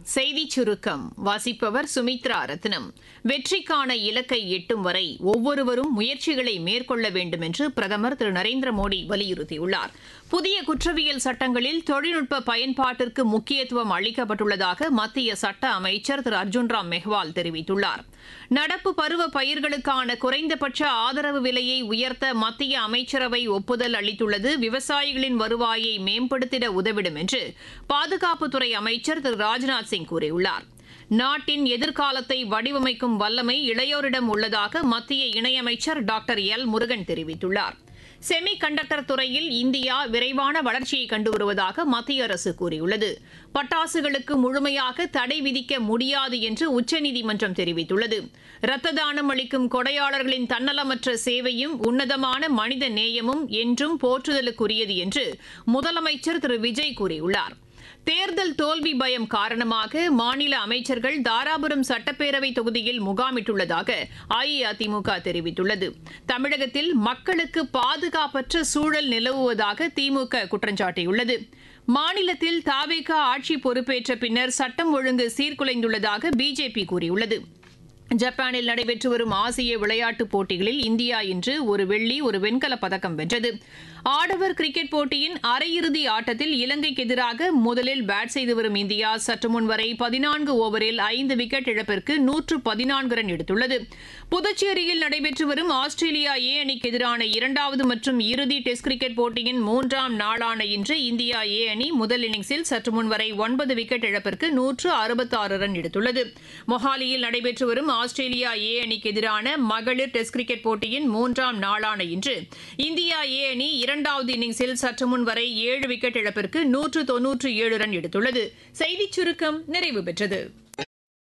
செய்திச் சுருக்கம் வாசிப்பவர் சுமித்ரா ரத்னம் வெற்றிக்கான இலக்கை எட்டும் வரை ஒவ்வொருவரும் முயற்சிகளை மேற்கொள்ள வேண்டும் என்று பிரதமர் திரு நரேந்திர மோடி வலியுறுத்தியுள்ளார் புதிய குற்றவியல் சட்டங்களில் தொழில்நுட்ப பயன்பாட்டிற்கு முக்கியத்துவம் அளிக்கப்பட்டுள்ளதாக மத்திய சட்ட அமைச்சர் திரு அர்ஜுன் ராம் மெஹ்வால் தெரிவித்துள்ளார் நடப்பு பருவ பயிர்களுக்கான குறைந்தபட்ச ஆதரவு விலையை உயர்த்த மத்திய அமைச்சரவை ஒப்புதல் அளித்துள்ளது விவசாயிகளின் வருவாயை மேம்படுத்திட உதவிடும் என்று பாதுகாப்புத்துறை அமைச்சர் திரு ராஜ்நாத் சிங் கூறியுள்ளார் நாட்டின் எதிர்காலத்தை வடிவமைக்கும் வல்லமை இளையோரிடம் உள்ளதாக மத்திய இணையமைச்சர் டாக்டர் எல் முருகன் தெரிவித்துள்ளார் செமி கண்டக்டர் துறையில் இந்தியா விரைவான வளர்ச்சியை கண்டு வருவதாக மத்திய அரசு கூறியுள்ளது பட்டாசுகளுக்கு முழுமையாக தடை விதிக்க முடியாது என்று உச்சநீதிமன்றம் தெரிவித்துள்ளது இரத்த தானம் அளிக்கும் கொடையாளர்களின் தன்னலமற்ற சேவையும் உன்னதமான மனித நேயமும் என்றும் போற்றுதலுக்குரியது என்று முதலமைச்சர் திரு விஜய் கூறியுள்ளார் தேர்தல் தோல்வி பயம் காரணமாக மாநில அமைச்சர்கள் தாராபுரம் சட்டப்பேரவை தொகுதியில் முகாமிட்டுள்ளதாக அஇஅதிமுக தெரிவித்துள்ளது தமிழகத்தில் மக்களுக்கு பாதுகாப்பற்ற சூழல் நிலவுவதாக திமுக குற்றஞ்சாட்டியுள்ளது மாநிலத்தில் தாவேக ஆட்சி பொறுப்பேற்ற பின்னர் சட்டம் ஒழுங்கு சீர்குலைந்துள்ளதாக பிஜேபி கூறியுள்ளது ஜப்பானில் நடைபெற்று வரும் ஆசிய விளையாட்டுப் போட்டிகளில் இந்தியா இன்று ஒரு வெள்ளி ஒரு வெண்கலப் பதக்கம் வென்றது ஆடவர் கிரிக்கெட் போட்டியின் அரையிறுதி ஆட்டத்தில் இலங்கைக்கு எதிராக முதலில் பேட் செய்து வரும் இந்தியா சற்று முன் வரை பதினான்கு ஓவரில் ஐந்து விக்கெட் இழப்பிற்கு நூற்று பதினான்கு ரன் எடுத்துள்ளது புதுச்சேரியில் நடைபெற்று வரும் ஆஸ்திரேலியா ஏ அணிக்கு எதிரான இரண்டாவது மற்றும் இறுதி டெஸ்ட் கிரிக்கெட் போட்டியின் மூன்றாம் நாளான இன்று இந்தியா ஏ அணி முதல் இன்னிங்ஸில் சற்று முன் வரை ஒன்பது விக்கெட் இழப்பிற்கு நூற்று அறுபத்தாறு ரன் எடுத்துள்ளது மொஹாலியில் நடைபெற்று வரும் ஆஸ்திரேலியா ஏ அணிக்கு எதிரான மகளிர் டெஸ்ட் கிரிக்கெட் போட்டியின் மூன்றாம் நாளான இன்று இந்தியா ஏ அணி இரண்டாவது இன்னிங்ஸில் சற்று முன் வரை ஏழு விக்கெட் இழப்பிற்கு நூற்று தொன்னூற்று ஏழு ரன் எடுத்துள்ளது செய்திச் சுருக்கம் நிறைவு பெற்றது